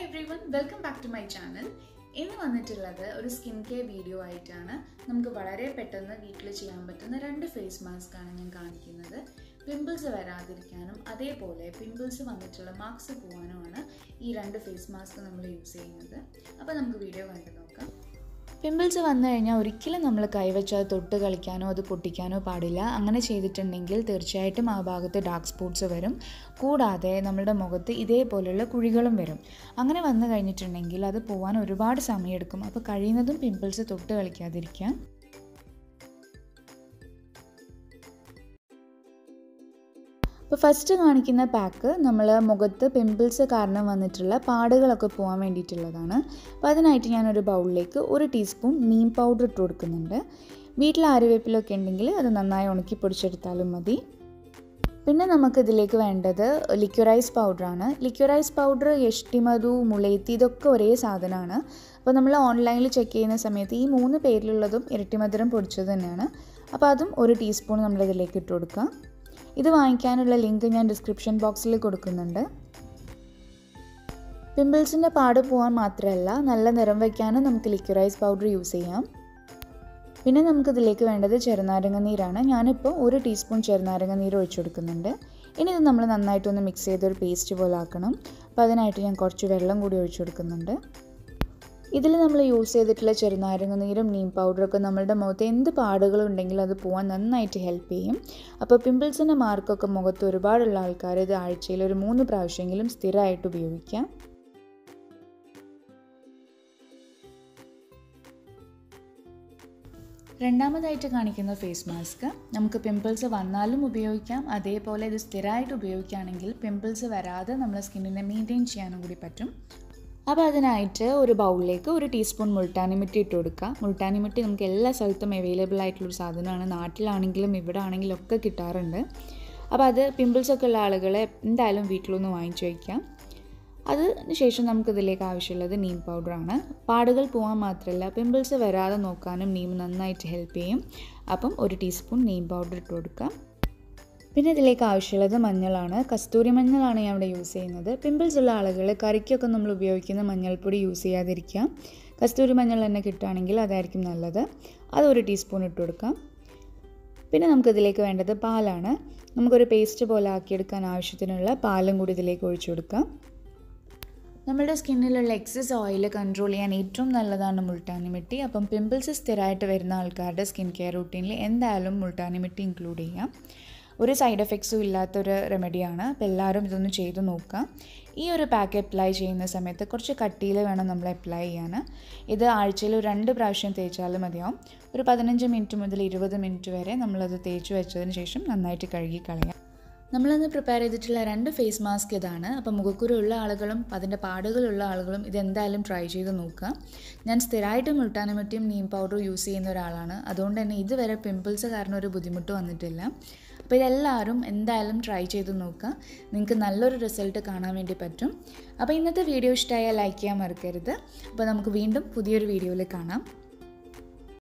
every everyone welcome back to my channel ഇന്ന് വന്നിട്ടുള്ളത് ഒരു സ്കിൻ കെയർ വീഡിയോ ആയിട്ടാണ് നമുക്ക് വളരെ പെട്ടെന്ന് വീട്ടിൽ ചെയ്യാൻ പറ്റുന്ന രണ്ട് ഫേസ് മാസ്ക് ആണ് ഞാൻ കാണിക്കുന്നത് പിമ്പിൾസ് വരാതിരിക്കാനും അതേപോലെ പിമ്പിൾസ് വന്നിട്ടുള്ള മാർക്സ് പോകാനുമാണ് ഈ രണ്ട് ഫേസ് മാസ്ക് നമ്മൾ യൂസ് ചെയ്യുന്നത് അപ്പോൾ നമുക്ക് വീഡിയോ കണ്ടു നോക്കാം പിമ്പിൾസ് വന്നു കഴിഞ്ഞാൽ ഒരിക്കലും നമ്മൾ കൈവച്ച് അത് തൊട്ട് കളിക്കാനോ അത് പൊട്ടിക്കാനോ പാടില്ല അങ്ങനെ ചെയ്തിട്ടുണ്ടെങ്കിൽ തീർച്ചയായിട്ടും ആ ഭാഗത്ത് ഡാർക്ക് സ്പോട്ട്സ് വരും കൂടാതെ നമ്മുടെ മുഖത്ത് ഇതേപോലെയുള്ള കുഴികളും വരും അങ്ങനെ വന്നു കഴിഞ്ഞിട്ടുണ്ടെങ്കിൽ അത് പോകാൻ ഒരുപാട് സമയമെടുക്കും അപ്പോൾ കഴിയുന്നതും പിമ്പിൾസ് തൊട്ട് കളിക്കാതിരിക്കാം അപ്പോൾ ഫസ്റ്റ് കാണിക്കുന്ന പാക്ക് നമ്മൾ മുഖത്ത് പിമ്പിൾസ് കാരണം വന്നിട്ടുള്ള പാടുകളൊക്കെ പോകാൻ വേണ്ടിയിട്ടുള്ളതാണ് അപ്പോൾ അതിനായിട്ട് ഞാനൊരു ബൗളിലേക്ക് ഒരു ടീസ്പൂൺ നീം പൗഡർ ഇട്ട് കൊടുക്കുന്നുണ്ട് വീട്ടിൽ ആര്യവേപ്പിലൊക്കെ ഉണ്ടെങ്കിൽ അത് നന്നായി ഉണക്കി പൊടിച്ചെടുത്താലും മതി പിന്നെ നമുക്ക് ഇതിലേക്ക് വേണ്ടത് ലിക്വറൈസ് പൗഡറാണ് ലിക്വറൈസ് പൗഡർ യഷ്ടിമധു മുളേത്തി ഇതൊക്കെ ഒരേ സാധനമാണ് അപ്പോൾ നമ്മൾ ഓൺലൈനിൽ ചെക്ക് ചെയ്യുന്ന സമയത്ത് ഈ മൂന്ന് പേരിലുള്ളതും ഇരട്ടിമധുരം പൊടിച്ചത് തന്നെയാണ് അപ്പോൾ അതും ഒരു ടീസ്പൂൺ നമ്മൾ ഇതിലേക്ക് ഇട്ട് കൊടുക്കാം ഇത് വാങ്ങിക്കാനുള്ള ലിങ്ക് ഞാൻ ഡിസ്ക്രിപ്ഷൻ ബോക്സിൽ കൊടുക്കുന്നുണ്ട് പിമ്പിൾസിൻ്റെ പാട് പോകാൻ മാത്രമല്ല നല്ല നിറം വയ്ക്കാനും നമുക്ക് ലിക്വറൈസ് പൗഡർ യൂസ് ചെയ്യാം പിന്നെ നമുക്കിതിലേക്ക് വേണ്ടത് ചെറുനാരങ്ങ നീരാണ് ഞാനിപ്പോൾ ഒരു ടീസ്പൂൺ ചെറുനാരങ്ങ നീര് ഒഴിച്ചു കൊടുക്കുന്നുണ്ട് ഇനി ഇത് നമ്മൾ നന്നായിട്ടൊന്ന് മിക്സ് ചെയ്തൊരു പേസ്റ്റ് പോലെ ആക്കണം അപ്പോൾ അതിനായിട്ട് ഞാൻ കുറച്ച് വെള്ളം കൂടി ഒഴിച്ചു കൊടുക്കുന്നുണ്ട് ഇതിൽ നമ്മൾ യൂസ് ചെയ്തിട്ടുള്ള ചെറുനാരങ്ങ നീരും നീം പൗഡറൊക്കെ നമ്മളുടെ മുഖത്ത് എന്ത് പാടുകളുണ്ടെങ്കിലും അത് പോകാൻ നന്നായിട്ട് ഹെൽപ്പ് ചെയ്യും അപ്പോൾ പിമ്പിൾസിൻ്റെ മാർക്കൊക്കെ മുഖത്ത് ഒരുപാടുള്ള ആൾക്കാർ ഇത് ആഴ്ചയിൽ ഒരു മൂന്ന് പ്രാവശ്യമെങ്കിലും സ്ഥിരമായിട്ട് ഉപയോഗിക്കാം രണ്ടാമതായിട്ട് കാണിക്കുന്ന ഫേസ് മാസ്ക് നമുക്ക് പിമ്പിൾസ് വന്നാലും ഉപയോഗിക്കാം അതേപോലെ ഇത് സ്ഥിരമായിട്ട് ഉപയോഗിക്കുകയാണെങ്കിൽ പിമ്പിൾസ് വരാതെ നമ്മളെ സ്കിന്നിനെ മെയിൻറ്റെയിൻ ചെയ്യാനും കൂടി പറ്റും അപ്പോൾ അതിനായിട്ട് ഒരു ബൗളിലേക്ക് ഒരു ടീസ്പൂൺ മുൾട്ടാനിമിട്ടി ഇട്ട് കൊടുക്കുക മുൾട്ടാനിമിട്ടി നമുക്ക് എല്ലാ സ്ഥലത്തും അവൈലബിൾ ആയിട്ടുള്ളൊരു സാധനമാണ് നാട്ടിലാണെങ്കിലും ഇവിടെ ആണെങ്കിലും ഒക്കെ കിട്ടാറുണ്ട് അപ്പോൾ അത് പിമ്പിൾസ് ഒക്കെ ഉള്ള ആളുകളെ എന്തായാലും വീട്ടിലൊന്ന് വാങ്ങിച്ചു വയ്ക്കാം അതിന് ശേഷം നമുക്കിതിലേക്ക് ആവശ്യമുള്ളത് നീം പൗഡറാണ് പാടുകൾ പോകാൻ മാത്രമല്ല പിമ്പിൾസ് വരാതെ നോക്കാനും നീം നന്നായിട്ട് ഹെൽപ്പ് ചെയ്യും അപ്പം ഒരു ടീസ്പൂൺ നീം പൗഡർ ഇട്ട് കൊടുക്കാം പിന്നെ ഇതിലേക്ക് ആവശ്യമുള്ളത് മഞ്ഞളാണ് കസ്തൂരി മഞ്ഞളാണ് ഞാൻ ഇവിടെ യൂസ് ചെയ്യുന്നത് പിമ്പിൾസ് ഉള്ള ആളുകൾ കറിക്കൊക്കെ നമ്മൾ ഉപയോഗിക്കുന്ന മഞ്ഞൾപ്പൊടി യൂസ് ചെയ്യാതിരിക്കാം കസ്തൂരി മഞ്ഞൾ തന്നെ കിട്ടുകയാണെങ്കിൽ അതായിരിക്കും നല്ലത് അത് ഒരു ടീസ്പൂൺ ഇട്ട് കൊടുക്കാം പിന്നെ നമുക്കിതിലേക്ക് വേണ്ടത് പാലാണ് നമുക്കൊരു പേസ്റ്റ് പോലെ ആക്കിയെടുക്കാൻ ആവശ്യത്തിനുള്ള പാലും കൂടി ഇതിലേക്ക് ഒഴിച്ചു കൊടുക്കാം നമ്മുടെ സ്കിന്നിലുള്ള എക്സസ് ഓയിൽ കൺട്രോൾ ചെയ്യാൻ ഏറ്റവും നല്ലതാണ് മുൾട്ടാനി മിട്ടി അപ്പം പിമ്പിൾസ് സ്ഥിരമായിട്ട് വരുന്ന ആൾക്കാരുടെ സ്കിൻ കെയർ റൂട്ടീനിൽ എന്തായാലും മുൾട്ടാനി മിട്ടി ഇൻക്ലൂഡ് ചെയ്യാം ഒരു സൈഡ് എഫക്ട്സും ഇല്ലാത്തൊരു റെമഡിയാണ് അപ്പോൾ എല്ലാവരും ഇതൊന്ന് ചെയ്ത് നോക്കാം ഈ ഒരു പാക്ക് അപ്ലൈ ചെയ്യുന്ന സമയത്ത് കുറച്ച് കട്ടിയിൽ വേണം നമ്മൾ അപ്ലൈ ചെയ്യാൻ ഇത് ആഴ്ചയിൽ ഒരു രണ്ട് പ്രാവശ്യം തേച്ചാലും മതിയാവും ഒരു പതിനഞ്ച് മിനിറ്റ് മുതൽ ഇരുപത് മിനിറ്റ് വരെ നമ്മളത് തേച്ച് വെച്ചതിന് ശേഷം നന്നായിട്ട് കഴുകി കളയാം നമ്മളിന്ന് പ്രിപ്പയർ ചെയ്തിട്ടുള്ള രണ്ട് ഫേസ് മാസ്ക് ഇതാണ് അപ്പോൾ മുഖക്കുരു ഉള്ള ആളുകളും അതിൻ്റെ പാടുകളുള്ള ആളുകളും ഇതെന്തായാലും ട്രൈ ചെയ്ത് നോക്കുക ഞാൻ സ്ഥിരമായിട്ട് മുൾട്ടാനമറ്റിയും നീം പൗഡറും യൂസ് ചെയ്യുന്ന ഒരാളാണ് അതുകൊണ്ട് തന്നെ ഇതുവരെ പിമ്പിൾസ് കാരണം ഒരു ബുദ്ധിമുട്ട് വന്നിട്ടില്ല അപ്പോൾ ഇതെല്ലാവരും എന്തായാലും ട്രൈ ചെയ്ത് നോക്കുക നിങ്ങൾക്ക് നല്ലൊരു റിസൾട്ട് കാണാൻ വേണ്ടി പറ്റും അപ്പോൾ ഇന്നത്തെ വീഡിയോ ഇഷ്ടമായാൽ ലൈക്ക് ചെയ്യാൻ മറക്കരുത് അപ്പോൾ നമുക്ക് വീണ്ടും പുതിയൊരു വീഡിയോയിൽ കാണാം